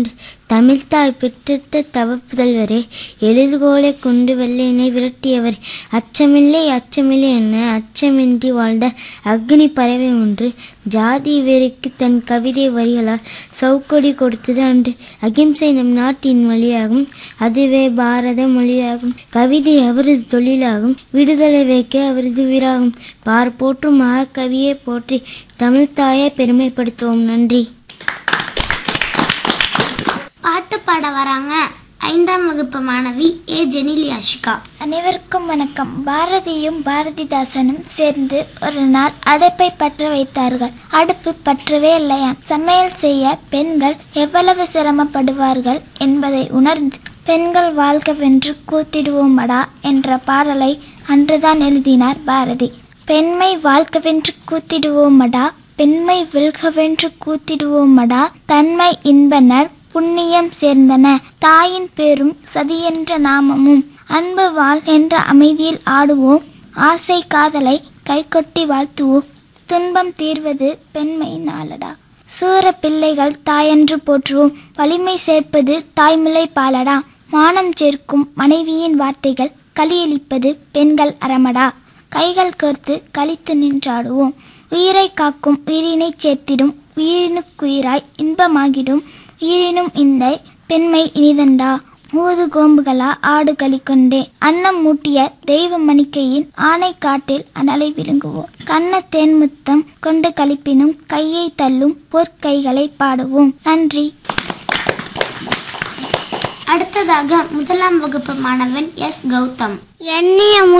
அன்று தமிழ்த்தாய் பெற்றெடுத்த தவப்புதல்வரே எழில்கோலை கொண்டு வெள்ளையினை விரட்டியவர் அச்சமில்லை அச்சமில்லை என்ன அச்சமின்றி வாழ்ந்த அக்னி பறவை ஒன்று ஜாதி வெறிக்கு தன் கவிதை வரிகளால் சவுக்கொடி கொடுத்தது அன்று அகிம்சை நம் நாட்டின் மொழியாகும் அதுவே பாரத மொழியாகும் கவிதை அவரது தொழிலாகும் விடுதலை வைக்க அவரது உயிராகும் பார் போற்றும் மகாகவியை போற்றி தமிழ்த்தாயை பெருமைப்படுத்துவோம் நன்றி பாட்டு பாட வராங்க ஐந்தாம் வகுப்பு மாணவி ஏ ஜெனிலி அஷிகா அனைவருக்கும் வணக்கம் பாரதியும் பாரதிதாசனும் சேர்ந்து ஒரு நாள் அடுப்பை பற்ற வைத்தார்கள் அடுப்பு பற்றவே இல்லையாம் சமையல் செய்ய பெண்கள் எவ்வளவு சிரமப்படுவார்கள் என்பதை உணர்ந்து பெண்கள் வாழ்கவென்று கூத்திடுவோமடா என்ற பாடலை அன்றுதான் எழுதினார் பாரதி பெண்மை வாழ்கவென்று கூத்திடுவோமடா பெண்மை வெல்கவென்று கூத்திடுவோமடா தன்மை இன்பனர் புண்ணியம் சேர்ந்தன தாயின் பேரும் சதியென்ற நாமமும் அன்பு வாழ் என்ற அமைதியில் ஆடுவோம் ஆசை காதலை கைகொட்டி வாழ்த்துவோம் துன்பம் தீர்வது பெண்மை நாளடா சூர பிள்ளைகள் தாயென்று போற்றுவோம் வலிமை சேர்ப்பது தாய்மிலை பாலடா மானம் சேர்க்கும் மனைவியின் வார்த்தைகள் களியளிப்பது பெண்கள் அறமடா கைகள் கோர்த்து கழித்து நின்றாடுவோம் உயிரை காக்கும் உயிரினை சேர்த்திடும் உயிரினுக்குயிராய் இன்பமாகிடும் உயிரினும் இந்த பெண்மை இனிதண்டா ஊது கோம்புகளா ஆடு கொண்டே அன்னம் மூட்டிய தெய்வ மணிக்கையின் ஆணை காட்டில் அனலை விழுங்குவோம் கண்ண தேன்முத்தம் கொண்டு கழிப்பினும் கையை தள்ளும் பொற்கைகளை பாடுவோம் நன்றி அடுத்ததாக முதலாம் வகுப்பு மாணவன் எஸ் கௌதம் எண்ணிய